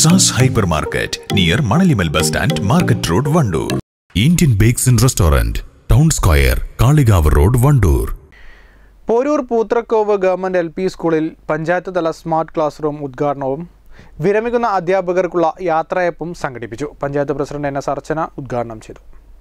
SaaS hypermarket near Manalimal bus stand market road Wandoor Indian bakes and restaurant town square Kalikavu road Wandoor Porur Poothrakkov government L P സ്കൂളിൽ പഞ്ചായത്ത് തല smart class room ഉദ്ഘാടനവും വിരമിക്കുന്ന അധ്യാപകർക്കുള്ള യാത്രയപ്പും സംഘടിപ്പിച്ചു panchayat president N S Archana ഉദ്ഘാടനം ചെയ്തു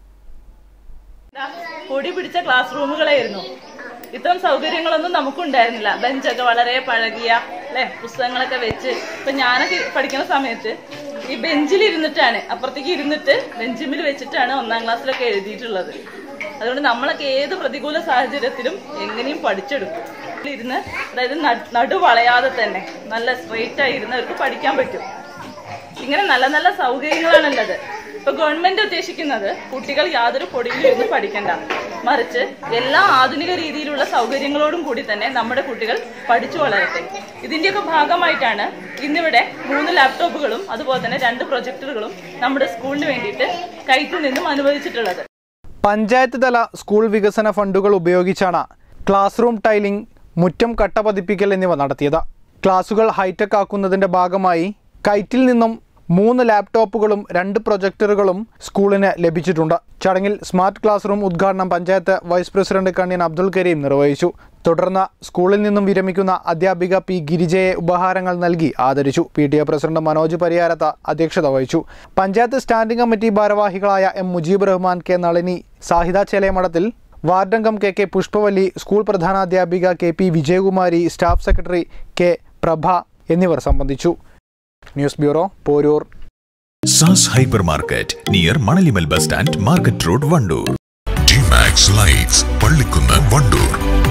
പൊടി പിടിച്ച ക്ലാസ് റൂമുകളായിരുന്നു ഇത്തരം സൗകര്യങ്ങളൊന്നും നമുക്കുണ്ടായിരുന്നില്ല ബെഞ്ചൊക്കെ വളരെ പഴകിയ അല്ലെ പുസ്തകങ്ങളൊക്കെ വെച്ച് ഇപ്പൊ ഞാനൊക്കെ പഠിക്കുന്ന സമയത്ത് ഈ ബെഞ്ചിൽ ഇരുന്നിട്ടാണ് അപ്പുറത്തേക്ക് ഇരുന്നിട്ട് ബെഞ്ചിമിൽ വെച്ചിട്ടാണ് ഒന്നാം ക്ലാസ്സിലൊക്കെ എഴുതിയിട്ടുള്ളത് അതുകൊണ്ട് നമ്മളൊക്കെ ഏത് പ്രതികൂല സാഹചര്യത്തിലും എങ്ങനെയും പഠിച്ചെടുക്കും ഇരുന്ന് അതായത് നടു- നടു വളയാതെ തന്നെ നല്ല സ്ട്രെയിറ്റ് ആയി ഇരുന്നവർക്ക് പഠിക്കാൻ പറ്റും ഇങ്ങനെ നല്ല നല്ല സൗകര്യങ്ങളാണുള്ളത് ഇപ്പൊ ഗവൺമെന്റ് ഉദ്ദേശിക്കുന്നത് കുട്ടികൾ യാതൊരു പൊടിയിലും ഇരുന്ന് പഠിക്കണ്ട മറിച്ച് എല്ലാ ആധുനിക രീതിയിലുള്ള സൗകര്യങ്ങളോടും കൂടി തന്നെ നമ്മുടെ കുട്ടികൾ പഠിച്ചു വളരട്ടെ ഇതിന്റെയൊക്കെ ഭാഗമായിട്ടാണ് ഇന്നിവിടെ മൂന്ന് ലാപ്ടോപ്പുകളും അതുപോലെ തന്നെ രണ്ട് പ്രൊജക്ടറുകളും നമ്മുടെ സ്കൂളിന് വേണ്ടിയിട്ട് കൈറ്റിൽ നിന്നും അനുവദിച്ചിട്ടുള്ളത് പഞ്ചായത്ത് തല സ്കൂൾ വികസന ഫണ്ടുകൾ ഉപയോഗിച്ചാണ് ക്ലാസ് റൂം ടൈലിംഗ് മുറ്റം കട്ട പതിപ്പിക്കൽ എന്നിവ നടത്തിയത് ക്ലാസുകൾ ഹൈടെക് ആക്കുന്നതിന്റെ ഭാഗമായി കൈറ്റിൽ നിന്നും മൂന്ന് ലാപ്ടോപ്പുകളും രണ്ട് പ്രൊജക്ടറുകളും സ്കൂളിന് ലഭിച്ചിട്ടുണ്ട് ചടങ്ങിൽ സ്മാർട്ട് ക്ലാസ് റൂം ഉദ്ഘാടനം പഞ്ചായത്ത് വൈസ് പ്രസിഡന്റ് കണ്ണിയൻ അബ്ദുൽ കരീം നിർവഹിച്ചു തുടർന്ന് സ്കൂളിൽ നിന്നും വിരമിക്കുന്ന അധ്യാപിക പി ഗിരിജയെ ഉപഹാരങ്ങൾ നൽകി ആദരിച്ചു P T A president Manoj Pariyarath അധ്യക്ഷത വഹിച്ചു പഞ്ചായത്ത് സ്റ്റാൻഡിംഗ് കമ്മിറ്റി ഭാരവാഹികളായ എം മുജീബ് റഹ്മാൻ കെ നളിനി സാഹിദ ചേലേമഠത്തിൽ വാർഡംഗം കെ കെ പുഷ്പവല്ലി സ്കൂൾ പ്രധാനാധ്യാപിക K P Vijayakumari staff secretary K Prabha എന്നിവർ സംബന്ധിച്ചു news bureau Porur Saas hypermarket near Manalimal bus stand market road Wandoor G-Max Lights Pallikkunnu Wandoor